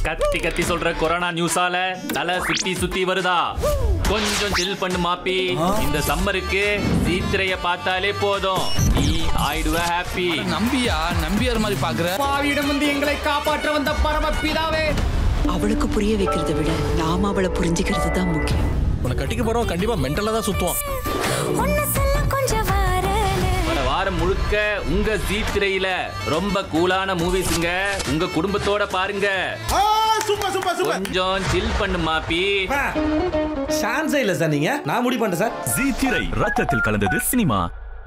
கத்தி கத்தி சொல்ற கொரோனா நியூஸால தலை சுத்தி சுத்தி வருதா கொஞ்சம் சில் பண்ணு மாப்பி இந்த சம்மருக்கு சீத்திரைய பார்த்தாலே போதும் நீ ஆயிடுவ ஹாப்பி நம்பியா நம்பியார் மாதிரி பாக்குற பாவியிடம் வந்து எங்களை காப்பாற்ற வந்த பரமபிதாவே அவளுக்கு புரிய வைக்கிறத விட நாம அவளை புரிஞ்சுக்கிறது தான் முக்கியம் உன்னை கட்டிக்க போறவன் கண்டிப்பா மென்டலா தான் சுத்துவான் உன்னை சொல்ல கொஞ்சம் வரல வர வாரம் முழுக்க உங்க சீத்திரையில ரொம்ப கூலான மூவிஸுங்க உங்க குடும்பத்தோட பாருங்க சூப்பர் சூப்பர் சூப்பர் கொஞ்சம் சில் பண்ணு மாப்பி சான்ஸே இல்லை சார் நீங்க நான் முடிவு பண்ணிட்டேன் சார் ஜி திரை ரத்தத்தில் கலந்தது சினிமா